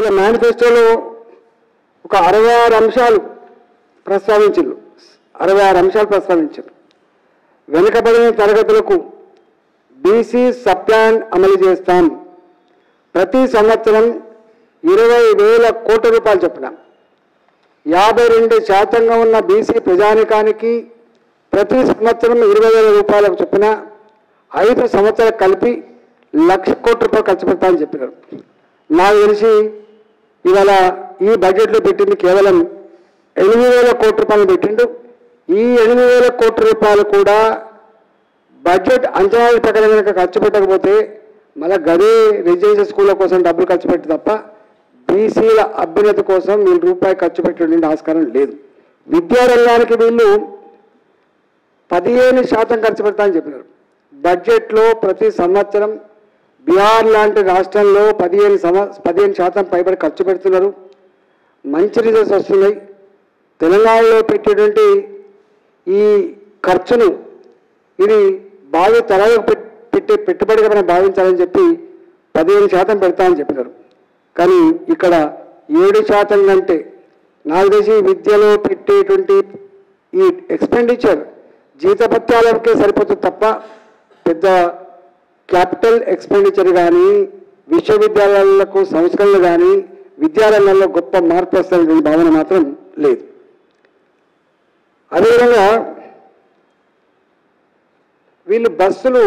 వాళ్ళ మేనిఫెస్టోలో ఒక అరవై ఆరు అంశాలు ప్రస్తావించారు అరవై ఆరు అంశాలు ప్రస్తావించారు వెనుకబడిన తరగతులకు బీసీ సప్లాన్ అమలు చేస్తాం ప్రతి సంవత్సరం ఇరవై వేల కోట్ల రూపాయలు చొప్పున యాభై రెండు శాతంగా ఉన్న బీసీ ప్రజానికానికి ప్రతి సంవత్సరం ఇరవై వేల రూపాయలకు చొప్పున ఐదు సంవత్సరాలు కలిపి లక్ష కోట్ల రూపాయలు ఖర్చు పెడతామని చెప్పినారు నాకు తెలిసి ఇవాళ ఈ బడ్జెట్లో పెట్టింది కేవలం ఎనిమిది వేల కోట్ల రూపాయలు పెట్టిండు ఈ ఎనిమిది వేల కోట్ల రూపాయలు కూడా బడ్జెట్ అంచనాల ప్రకారం కనుక ఖర్చు పెట్టకపోతే మళ్ళీ గదే రెసిడెన్షియల్ స్కూళ్ళ కోసం డబ్బులు ఖర్చు పెట్టి తప్ప బీసీల అభ్యున్నతి కోసం వీళ్ళు రూపాయి ఖర్చు పెట్టడం ఆస్కారం లేదు విద్యారంగానికి వీళ్ళు పదిహేను శాతం ఖర్చు పెడతామని చెప్పినారు బడ్జెట్లో ప్రతి సంవత్సరం బీహార్ లాంటి రాష్ట్రంలో పదిహేను సంవ పదిహేను శాతం పైబడి ఖర్చు పెడుతున్నారు మంచి రిజల్ట్స్ వస్తున్నాయి తెలంగాణలో పెట్టేటువంటి ఈ ఖర్చును ఇది భావి తరాలకు పెట్- పెట్టే పెట్టుబడిగా మనం భావించాలని చెప్పి పదిహేను శాతం పెడతామని చెప్పినారు కానీ ఇక్కడ ఏడు శాతం కంటే నాకు తెలిసి విద్యలో పెట్టేటువంటి ఈ ఎక్స్పెండిచర్ జీతభత్యాలకే సరిపోతుంది తప్ప పెద్ద క్యాపిటల్ ఎక్స్పెండిచర్ కానీ విశ్వవిద్యాలయాలకు సంస్కరణలు కానీ విద్యారంగంలో గొప్ప మార్పు వస్తాయనే భావన మాత్రం లేదు అదేవిధంగా వీళ్ళు బస్సులు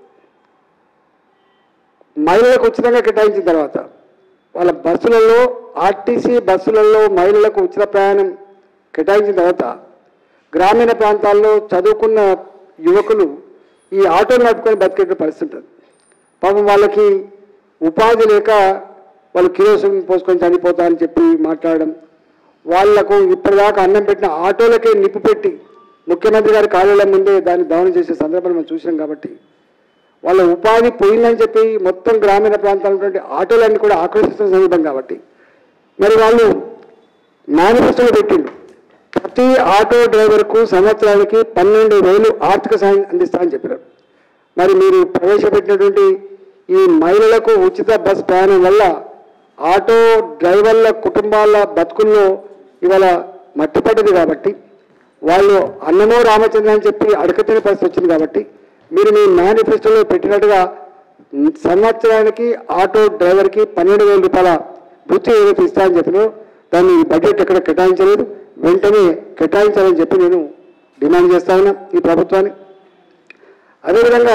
మహిళలకు ఉచితంగా కేటాయించిన తర్వాత వాళ్ళ బస్సులలో ఆర్టీసీ బస్సులలో మహిళలకు ఉచిత ప్రయాణం కేటాయించిన తర్వాత గ్రామీణ ప్రాంతాల్లో చదువుకున్న యువకులు ఈ ఆటోలు నడుపుకొని బతికే పరిస్థితి ఉంటుంది పాపం వాళ్ళకి ఉపాధి లేక వాళ్ళు కిరోసిన్ పోసుకొని చనిపోతారని చెప్పి మాట్లాడడం వాళ్లకు ఇప్పటిదాకా అన్నం పెట్టిన ఆటోలకే నిప్పు పెట్టి ముఖ్యమంత్రి గారి కార్యాలయం ముందే దాన్ని దహనం చేసే సందర్భాన్ని మనం చూసాం కాబట్టి వాళ్ళ ఉపాధి పోయిందని చెప్పి మొత్తం గ్రామీణ ప్రాంతాల్లో ఉన్నటువంటి ఆటోలన్నీ కూడా ఆకర్షిస్తున్న సందర్భం కాబట్టి మరి వాళ్ళు మేనిఫెస్టోలో పెట్టిండు ప్రతి ఆటో డ్రైవర్కు సంవత్సరానికి పన్నెండు వేలు ఆర్థిక సాయం అందిస్తామని చెప్పారు మరి మీరు ప్రవేశపెట్టినటువంటి ఈ మహిళలకు ఉచిత బస్ ప్రయాణం వల్ల ఆటో డ్రైవర్ల కుటుంబాల బతుకుల్లో ఇవాళ మట్టిపడ్డది కాబట్టి వాళ్ళు అన్నమో రామచంద్ర అని చెప్పి అడకతిన పరిస్థితి వచ్చింది కాబట్టి మీరు మీ మేనిఫెస్టోలో పెట్టినట్టుగా సంవత్సరానికి ఆటో డ్రైవర్కి పన్నెండు వేల రూపాయల వృత్తి ఏదైతే ఇస్తారని చెప్పినో దాన్ని ఈ బడ్జెట్ ఎక్కడ కేటాయించలేదు వెంటనే కేటాయించాలని చెప్పి నేను డిమాండ్ చేస్తా ఉన్నా ఈ ప్రభుత్వాన్ని అదేవిధంగా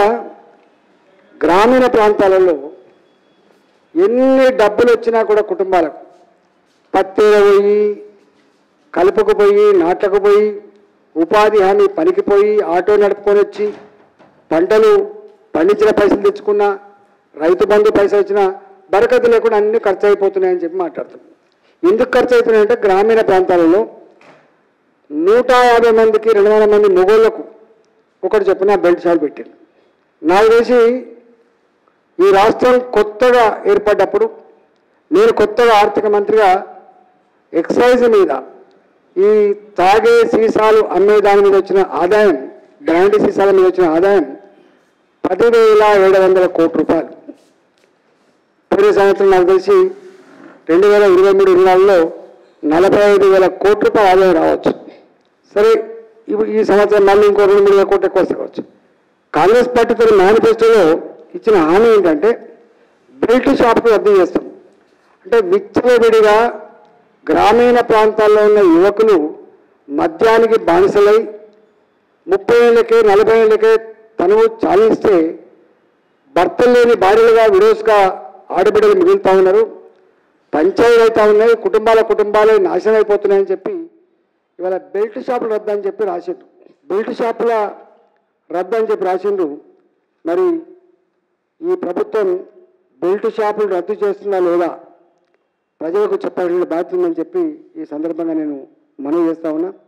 గ్రామీణ ప్రాంతాలలో ఎన్ని డబ్బులు వచ్చినా కూడా కుటుంబాలకు పత్తేర పోయి కలుపుకు పోయి నాట్లకు పోయి ఉపాధి హామీ పనికి పోయి ఆటో నడుపుకొని వచ్చి పంటలు పండించిన పైసలు తెచ్చుకున్న రైతు బంధు పైసలు వచ్చినా బరకత లేకుండా అన్ని ఖర్చు అయిపోతున్నాయని చెప్పి మాట్లాడుతున్నాం ఎందుకు ఖర్చు అవుతున్నాయంటే గ్రామీణ ప్రాంతాలలో నూట యాభై మందికి రెండు వందల మంది మొగోళ్లకు ఒకటి చెప్పిన బెల్ట్ షాప్ పెట్టారు నాకు తెలిసి ఈ రాష్ట్రం కొత్తగా ఏర్పడ్డప్పుడు నేను కొత్తగా ఆర్థిక మంత్రిగా ఎక్సైజ్ మీద ఈ తాగే సీసాలు అమ్మే దాని మీద వచ్చిన ఆదాయం బ్రాండ్ సీసాల మీద వచ్చిన ఆదాయం పదివేల ఏడు వందల కోట్ల రూపాయలు పోయిన సంవత్సరం నాకు తెలిసి రెండు వేల ఇరవై మూడు ఇరవై నాలుగులో నలభై ఐదు వేల కోట్ల రూపాయల ఆదాయం రావచ్చు సరే ఇప్పుడు ఈ సంవత్సరం మళ్ళీ ఇంకో రెండు మూడు వేల కోట్లు ఎక్కువ వస్తే కావచ్చు కాంగ్రెస్ పార్టీ తన మేనిఫెస్టోలో ఇచ్చిన హామీ ఏంటంటే బెల్ట్ షాప్ను రద్దు చేస్తాం అంటే విచ్చలవిడిగా గ్రామీణ ప్రాంతాల్లో ఉన్న యువకులు మద్యానికి బానిసలై ముప్పై ఏళ్ళకే నలభై ఏళ్ళకే తనువు చాలిస్తే భర్తలు లేని భార్యలుగా విడోస్గా ఆడబిడ్డలు మిగులుతా ఉన్నారు పంచాయతీలు అవుతా ఉన్నాయి కుటుంబాల కుటుంబాలే నాశనం అయిపోతున్నాయని చెప్పి ఇవాళ బెల్ట్ షాపులు రద్దు అని చెప్పి రాసిండు బెల్ట్ షాపుల రద్దు అని చెప్పి రాసిండు మరి ఈ ప్రభుత్వం బెల్ట్ షాపులు రద్దు చేస్తుందా లేదా ప్రజలకు చెప్పాల్సిన బాధ్యత ఉందని చెప్పి ఈ సందర్భంగా నేను మనవి చేస్తా ఉన్నా